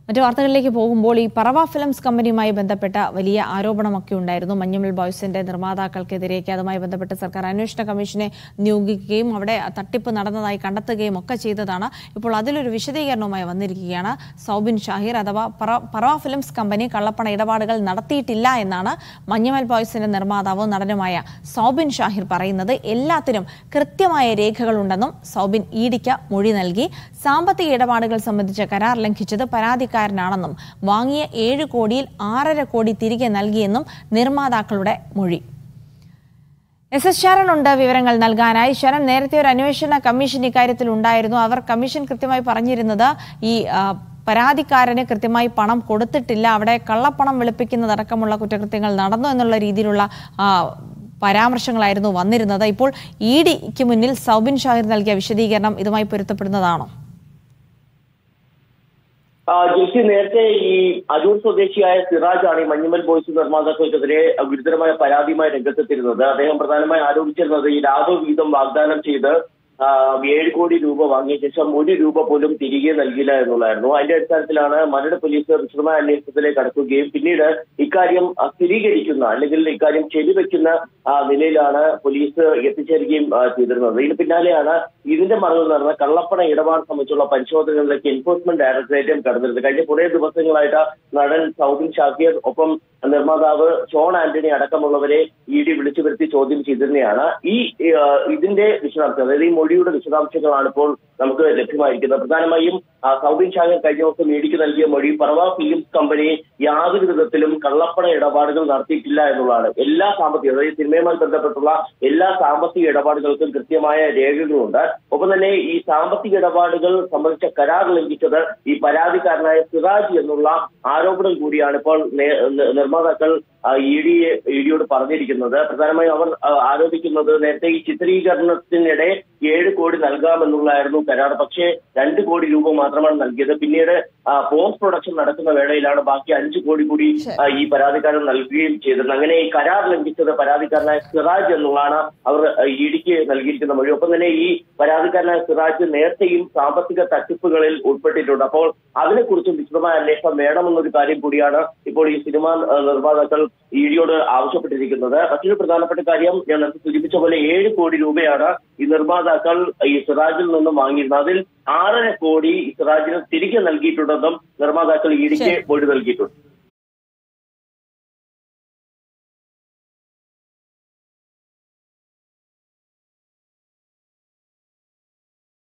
മറ്റു വാർത്തകളിലേക്ക് പോകുമ്പോൾ ഈ പറവ ഫിലിംസ് കമ്പനിയുമായി ബന്ധപ്പെട്ട വലിയ ആരോപണമൊക്കെ ഉണ്ടായിരുന്നു മഞ്ഞുമൽ ബോയ്സിന്റെ നിർമ്മാതാക്കൾക്കെതിരെയൊക്കെ അതുമായി ബന്ധപ്പെട്ട് സർക്കാർ അന്വേഷണ കമ്മീഷനെ നിയോഗിക്കുകയും അവിടെ തട്ടിപ്പ് നടന്നതായി കണ്ടെത്തുകയും ഒക്കെ ചെയ്തതാണ് ഇപ്പോൾ അതിലൊരു വിശദീകരണവുമായി വന്നിരിക്കുകയാണ് സൗബിൻ ഷാഹിർ അഥവാ പറ- പറവ ഫിലിംസ് കമ്പനി കള്ളപ്പണ ഇടപാടുകൾ നടത്തിയിട്ടില്ല എന്നാണ് മഞ്ഞുമൽ ബോയ്സിന്റെ നിർമ്മാതാവും നടനുമായ സൗബിൻ ഷാഹിർ പറയുന്നത് എല്ലാത്തിനും കൃത്യമായ രേഖകളുണ്ടെന്നും സൗബിൻ ഇഡിക്ക് മൊഴി നൽകി സാമ്പത്തിക ഇടപാടുകൾ സംബന്ധിച്ച കരാർ ലംഘിച്ചത് പരാതിക്കാരനാണെന്നും വാങ്ങിയ ഏഴ് കോടിയിൽ ആറര കോടി തിരികെ നൽകിയെന്നും നിർമ്മാതാക്കളുടെ മൊഴി എസ് എസ് ശരൺ ഉണ്ട് വിവരങ്ങൾ നൽകാനായി ശരൺ നേരത്തെ ഒരു അന്വേഷണ കമ്മീഷൻ ഇക്കാര്യത്തിൽ ഉണ്ടായിരുന്നു അവർ കമ്മീഷൻ കൃത്യമായി പറഞ്ഞിരുന്നത് ഈ ആ, പരാതിക്കാരന് കൃത്യമായി പണം കൊടുത്തിട്ടില്ല അവിടെ കള്ളപ്പണം വെളുപ്പിക്കുന്നതടക്കമുള്ള കുറ്റകൃത്യങ്ങൾ നടന്നു എന്നുള്ള രീതിയിലുള്ള ആ, പരാമർശങ്ങളായിരുന്നു വന്നിരുന്നത് ഇപ്പോൾ ഇ ഡിക്ക് മുന്നിൽ സൗബിൻ ഷാഹിർ നൽകിയ വിശദീകരണം ഇതുമായി പൊരുത്തപ്പെടുന്നതാണോ ആ, ജിൽസി നേരത്തെ ഈ അരൂർ സ്വദേശിയായ സിറാജ് ആണ് ഈ മഞ്ഞുമൽ ബോയ്സ് നിർമ്മാതാക്കൾക്കെതിരെ ഗുരുതരമായ പരാതിയുമായി രംഗത്തെത്തിയിരുന്നത് അദ്ദേഹം പ്രധാനമായി ആരോപിച്ചിരുന്നത് ഈ ലാഭ വീതം വാഗ്ദാനം ചെയ്ത് ആ, ഏഴ് കോടി രൂപ വാങ്ങിയ ശേഷം ഒരു രൂപ പോലും തിരികെ നൽകില്ല എന്നുള്ളായിരുന്നു അതിന്റെ അടിസ്ഥാനത്തിലാണ് മരട് പോലീസ് വിശദമായ അന്വേഷണത്തിലേക്ക് കടക്കുകയും പിന്നീട് ഇക്കാര്യം ആ, സ്ഥിരീകരിക്കുന്ന അല്ലെങ്കിൽ ഇക്കാര്യം ശരിവെക്കുന്ന ആ, നിലയിലാണ് പോലീസ് എത്തിച്ചേരുകയും ആ, ചെയ്തിരുന്നത് ഇതിന് പിന്നാലെയാണ് ഇതിന്റെ മറവിൽ നടന്ന കള്ളപ്പണ ഇടപാട് സംബന്ധിച്ചുള്ള പരിശോധനകളിലേക്ക് എൻഫോഴ്സ്മെന്റ് ഡയറക്ടറേറ്റും കടന്നിരുന്നത് കഴിഞ്ഞ കുറേ ദിവസങ്ങളായിട്ട് നടൻ സൗബിൻ ഷാക്കിർ ഒപ്പം നിർമ്മാതാവ് ഷോൺ ആന്റണി അടക്കമുള്ളവരെ ഇ ഡി വിളിച്ചു വരുത്തി ചോദ്യം ചെയ്തിരുന്നതാണ് ഈ ആ, ഇതിന്റെ വിശദാംശം അതായത് ഈ മൊഴിയുടെ വിശദാംശങ്ങളാണ് ഇപ്പോൾ നമുക്ക് ലഭ്യമായിരിക്കുന്നത് പ്രധാനമായും ആ, സൗബിൻ ഷാഹിർ കഴിഞ്ഞ ദിവസം ഇ ഡിക്ക് നൽകിയ മൊഴി പറവ ഫിലിംസ് കമ്പനി യാതൊരു വിധത്തിലും കള്ളപ്പണ ഇടപാടുകൾ നടത്തിയിട്ടില്ല എന്നുള്ളതാണ് എല്ലാ സാമ്പത്തിക അതായത് സിനിമയുമായി ബന്ധപ്പെട്ടുള്ള എല്ലാ സാമ്പത്തിക ഇടപാടുകൾക്കും കൃത്യമായ രേഖകളുണ്ട് ഒപ്പം തന്നെ ഈ സാമ്പത്തിക ഇടപാടുകൾ സംബന്ധിച്ച കരാർ ലംഘിച്ചത് ഈ പരാതിക്കാരനായ സിറാജ് എന്നുള്ള ആരോപണം കൂടിയാണ് ഇപ്പോൾ നേ- ന- നിർമ്മാതാക്കൾ ഇ ഡി ഇ ഡിയോട് പറഞ്ഞിരിക്കുന്നത് പ്രധാനമായും അവർ ആ, ആരോപിക്കുന്നത് നേരത്തെ ഈ ചിത്രീകരണത്തിനിടെ ഏഴ് കോടി നൽകാമെന്നുള്ളതായിരുന്നു കരാർ പക്ഷേ രണ്ട് കോടി രൂപ മാത്രമാണ് നൽകിയത് പിന്നീട് പോസ്റ്റ് പ്രൊഡക്ഷൻ നടക്കുന്ന വേളയിലാണ് ബാക്കി അഞ്ച് കോടി കൂടി ആ, ഈ പരാതിക്കാരൻ നൽകുകയും ചെയ്തത് അങ്ങനെ ഈ കരാർ ലംഘിച്ചത് പരാതിക്കാരനായ സിറാജ് എന്നുള്ളതാണ് അവർ ഇ ഡിക്ക് നൽകിയിരിക്കുന്ന മൊഴി ഒപ്പം തന്നെ ഈ പരാതിക്കാരനായ സിറാജ് നേരത്തെയും സാമ്പത്തിക തട്ടിപ്പുകളിൽ ഉൾപ്പെട്ടിട്ടുണ്ട് അപ്പോൾ അതിനെക്കുറിച്ചും വിശദമായ അന്വേഷണം വേണമെന്നൊരു കാര്യം കൂടിയാണ് ഇപ്പോൾ ഈ സിനിമാ ആ, നിർമ്മാതാക്കൾ ഇ ഡിയോട് ആവശ്യപ്പെട്ടിരിക്കുന്നത് മറ്റൊരു പ്രധാനപ്പെട്ട കാര്യം ഞാൻ നേരത്തെ സൂചിപ്പിച്ച പോലെ ഏഴ് കോടി രൂപയാണ് ഈ നിർമ്മാതാക്കൾ ഈ സിറാജിൽ നിന്നും വാങ്ങിയിരുന്നത് അതിൽ ആറര കോടി ഈ സിറാജിന് തിരികെ നൽകിയിട്ടുണ്ടെന്നും നിർമ്മാതാക്കൾ ഇ ഡിക്ക് മൊഴി നൽകിയിട്ടുണ്ട്